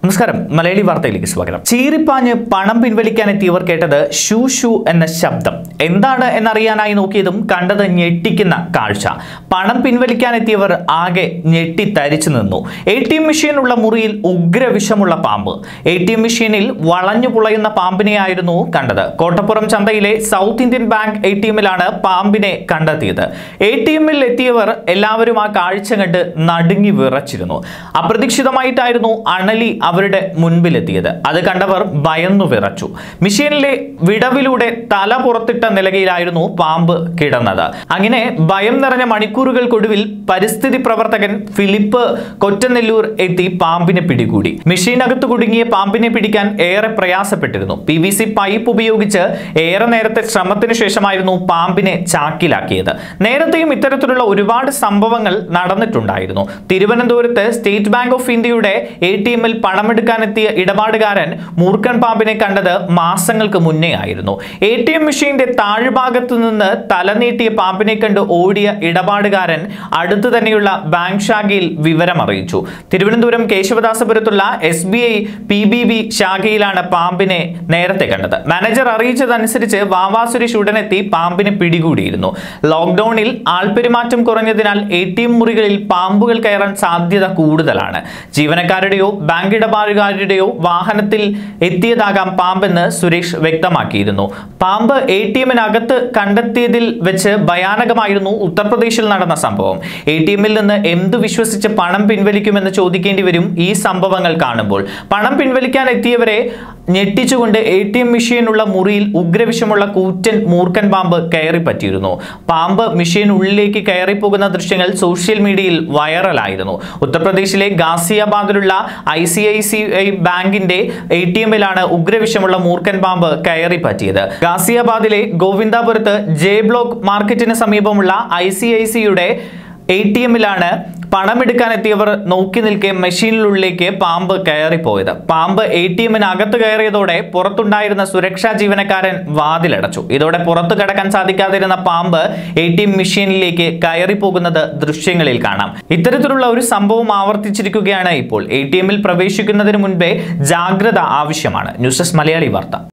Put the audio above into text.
നമസ്കാരം മലയാളി വാർത്തയിലേക്ക് സ്വാഗതം ചീറിപ്പാഞ്ഞ് പണം പിൻവലിക്കാനെത്തിയവർ കേട്ടത് ഷൂ ഷൂ എന്ന ശബ്ദം എന്താണ് എന്നറിയാനായി നോക്കിയതും കണ്ടത് ഞെട്ടിക്കുന്ന കാഴ്ച പണം പിൻവലിക്കാനെത്തിയവർ ആകെ ഞെട്ടി തരിച്ചു നിന്നു എ ടി എം മെഷീനുള്ള മുറിയിൽ ഉഗ്രവിഷമുള്ള പാമ്പ് എ ടി എം മെഷീനിൽ വളഞ്ഞു പുളയുന്ന പാമ്പിനെയായിരുന്നു കണ്ടത് കോട്ടപ്പുറം ചന്തയിലെ South Indian Bank A T എമ്മിലാണ് പാമ്പിനെ കണ്ടെത്തിയത് എ ടി എമ്മിൽ എത്തിയവർ എല്ലാവരും ആ കാഴ്ച കണ്ട് നടുങ്ങി വിറച്ചിരുന്നു അപ്രതീക്ഷിതമായിട്ടായിരുന്നു അണലി അവരുടെ മുൻപിലെത്തിയത് അത് കണ്ടവർ ഭയന്നു വിറച്ചു മെഷീനിലെ വിടവിലൂടെ തല പുറത്തിട്ട നിലകയിലായിരുന്നു പാമ്പ് കിടന്നത് അങ്ങനെ ഭയം നിറഞ്ഞ മണിക്കൂറുകൾക്കൊടുവിൽ പരിസ്ഥിതി പ്രവർത്തകൻ ഫിലിപ്പ് കൊറ്റനെല്ലൂർ എത്തി പാമ്പിനെ പിടികൂടി മെഷീനകത്ത് കുടുങ്ങിയ പാമ്പിനെ പിടിക്കാൻ ഏറെ പ്രയാസപ്പെട്ടിരുന്നു പി വി സി പൈപ്പ് ഉപയോഗിച്ച് ഏറെ നേരത്തെ ശ്രമത്തിന് ശേഷമായിരുന്നു പാമ്പിനെ ചാക്കിലാക്കിയത് നേരത്തെയും ഇത്തരത്തിലുള്ള ഒരുപാട് സംഭവങ്ങൾ നടന്നിട്ടുണ്ടായിരുന്നു തിരുവനന്തപുരത്ത് സ്റ്റേറ്റ് ബാങ്ക് ഓഫ് ഇന്ത്യയുടെ എ ടി എമ്മിൽ പണമെടുക്കാനെത്തിയ ഇടപാടുകാരൻ മൂർഖൻ പാമ്പിനെ കണ്ടത് മാസങ്ങൾക്ക് മുന്നേ ആയിരുന്നു എ ടി എം മെഷീന്റെ താഴ്ഭാഗത്തു നിന്ന് തലനീട്ടിയ പാമ്പിനെ കണ്ട് ഓടിയ ഇടപാടുകാരൻ അടുത്തു തന്നെയുള്ള ബാങ്ക് ശാഖയിൽ വിവരം അറിയിച്ചു തിരുവനന്തപുരം കേശവദാസപുരത്തുള്ള S B I P B B ശാഖയിലാണ് പാമ്പിനെ നേരത്തെ കണ്ടത് മാനേജർ അറിയിച്ചതനുസരിച്ച് വാവാ സുരേഷ് ഉടനെത്തി പാമ്പിനെ പിടികൂടിയിരുന്നു ലോക്ക്ഡൌണിൽ ആൾപെരുമാറ്റം കുറഞ്ഞതിനാൽ എ ടി എം മുറികളിൽ പാമ്പുകൾ കയറാൻ സാധ്യത കൂടുതലാണ് ജീവനക്കാരുടെയോ ബാങ്ക് ഇടപാടുകാരുടെയോ വാഹനത്തിൽ എത്തിയതാകാം പാമ്പെന്ന് സുരേഷ് വ്യക്തമാക്കിയിരുന്നു പാമ്പ് എ ടി എമ്മിനകത്ത് കണ്ടെത്തിയതിൽ വെച്ച് ഭയാനകമായിരുന്നു ഉത്തർപ്രദേശിൽ നടന്ന സംഭവം എ ടി എമ്മിൽ നിന്ന് എന്തു വിശ്വസിച്ച് പണം പിൻവലിക്കുമെന്ന് ചോദിക്കേണ്ടി വരും ഈ സംഭവങ്ങൾ കാണുമ്പോൾ പണം പിൻവലിക്കാൻ എത്തിയവരെ ഞെട്ടിച്ചുകൊണ്ട് എ ടി എം മെഷീനുള്ള മുറിയിൽ ഉഗ്രവിഷമുള്ള കൂറ്റൻ മൂർഖൻ പാമ്പ് കയറി പറ്റിയിരുന്നു പാമ്പ് മെഷീൻ ഉള്ളിലേക്ക് കയറി പോകുന്ന ദൃശ്യങ്ങൾ സോഷ്യൽ മീഡിയയിൽ വൈറലായിരുന്നു ഉത്തർപ്രദേശിലെ ഗാസിയാബാദിലുള്ള I C I C I ബാങ്കിന്റെ എ ടി എമ്മിലാണ് ഉഗ്രവിഷമുള്ള മൂർഖൻ പാമ്പ് കയറി പറ്റിയത് ഗാസിയാബാദിലെ ഗോവിന്ദാപുരത്ത് ജെ ബ്ലോക്ക് മാർക്കറ്റിന് സമീപമുള്ള ഐ സി ഐ സിയുടെ എ ടി എമ്മിലാണ് പണമെടുക്കാനെത്തിയവർ നോക്കി നിൽക്കെ മെഷീനിനുള്ളിലേക്ക് പാമ്പ് കയറിപ്പോയത് പാമ്പ് എ ടി എമ്മിനകത്ത് കയറിയതോടെ പുറത്തുണ്ടായിരുന്ന സുരക്ഷാ ജീവനക്കാരൻ വാതിലടച്ചു ഇതോടെ പുറത്തു കടക്കാൻ സാധിക്കാതിരുന്ന പാമ്പ് എ ടി എം മെഷീനിലേക്ക് കയറിപ്പോകുന്നത് ദൃശ്യങ്ങളിൽ കാണാം ഇത്തരത്തിലുള്ള ഒരു സംഭവം ആവർത്തിച്ചിരിക്കുകയാണ് ഇപ്പോൾ എ ടി എമ്മിൽ പ്രവേശിക്കുന്നതിന് മുൻപേ ജാഗ്രത ആവശ്യമാണ് ന്യൂസ് ഡെസ്ക് മലയാളി വാർത്ത